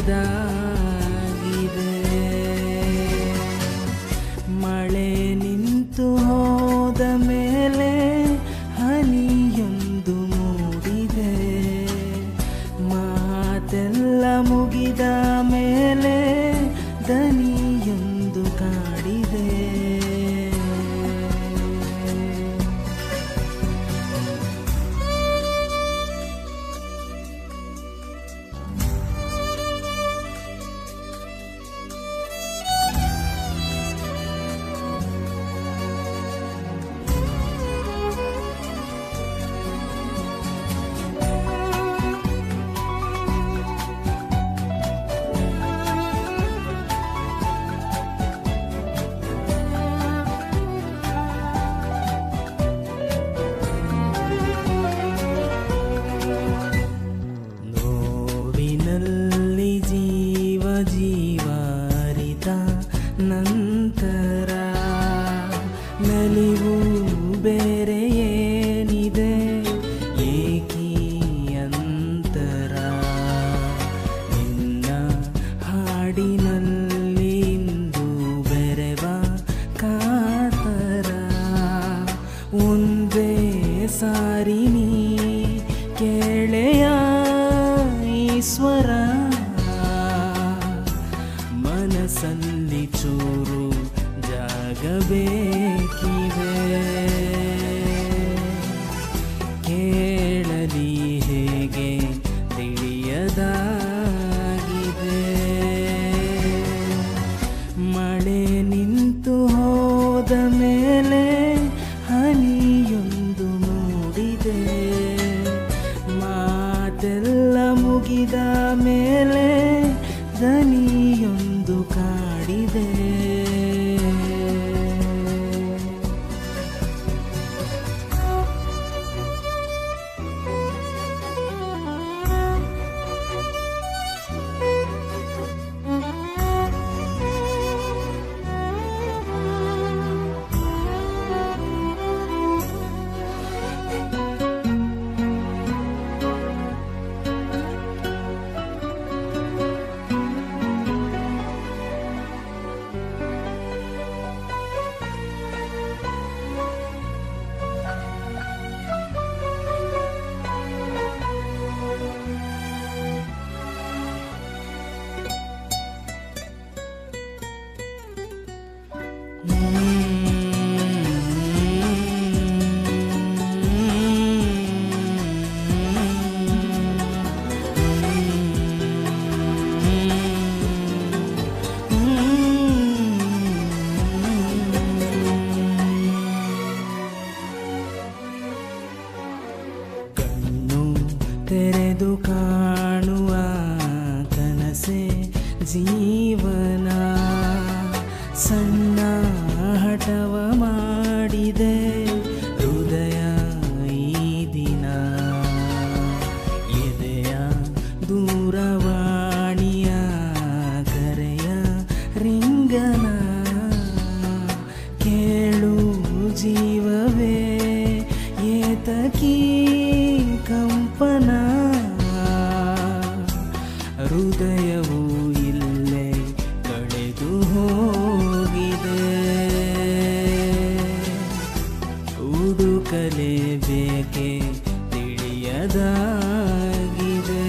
ತಿಳಿಯದಾಗಿದೆ ಮಳೆ ನಿಂತು ಹೋದ ಮೇಲೆ ಹನಿಯೊಂದು ಮೂಡಿದೆ ಮಾತೆಲ್ಲ ಮುಗಿದ ಮೇಲೆ ದನಿಯೊಂದು ಕಾಡಿದೆ ನೋವಿನಲ್ಲಿ ಜೀವ ಜೀವಾರಿತ ನಂತರ ನಲಿವು ಬೇರೆ ಏನಿದೆ ಏಕೀ ಅಂತರ ನಿನ್ನ ಹಾಡಿನಲ್ಲಿ ಇಂದು ಬೆರೆವ ಕಾತರ ಒಂದೇ ಸಾರಿ ನೀ ಕೇಳೆಯ ಈಶ್ವರ ಮನಸ್ಸಲ್ಲಿ ಚೂರು ಜಾಗ ಬೇಕಿದೆ ಕೇಳಲಿ ಹೇಗೆ ತಿಳಿಯದಾಗಿದೆ ಮಳೆ ನಿಂತು ಹೋದ ಮೇಲೆ ಹನಿಯೊಂದು ಮೂಡಿದೆ ಮಾತೆಲ್ಲ ಮುಗಿದ ಮೇಲೆ ದನಿಯೊಂದು ಕಾಡಿದೆ ಕಣ್ಣು ತೆರೆದು ಕಾಣುವ ಕನಸೆ ಜೀವನ ಸಣ್ಣ ಹಠವ ಮಾಡಿದೆ ಹೃದಯ ಈ ದಿನ ಎದೆಯ ದೂರವಾಣಿಯ ಕರೆಯ ರಿಂಗನ ಕೇಳು ಜೀವವೇ ಏತಕೀ ಕಂಪನ ಹೃದಯವು ಇಲ್ಲೇ ಕಳೆದು ಹೋಗಿದೆ ಹುಡುಕಲೇಬೇಕೆ ತಿಳಿಯದಾಗಿದೆ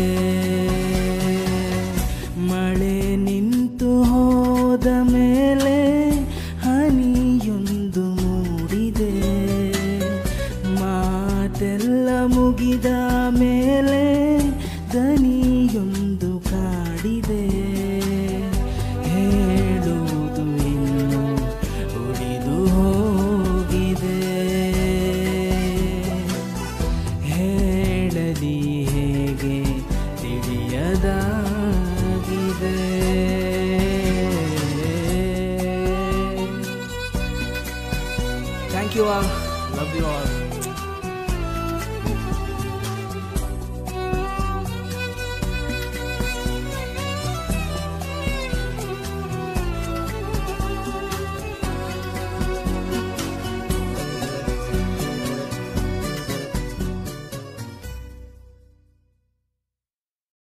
ಮಳೆ ನಿಂತು ಹೋದ ಮೇಲೆ ಹನಿಯೊಂದು ಮೂಡಿದೆ ಮಾತೆಲ್ಲ ಮುಗಿದ ಮೇಲೆ ದನಿಯೊಂದು ಕಾಡಿದೆ ಹೇಳುವುದು ಇನ್ನು ಉಳಿದು ಹೋಗಿದೆ ಹೇಳಲಿ ಹೇಗೆ ತಿಳಿಯದಾಗಿದೆ thank you all love you all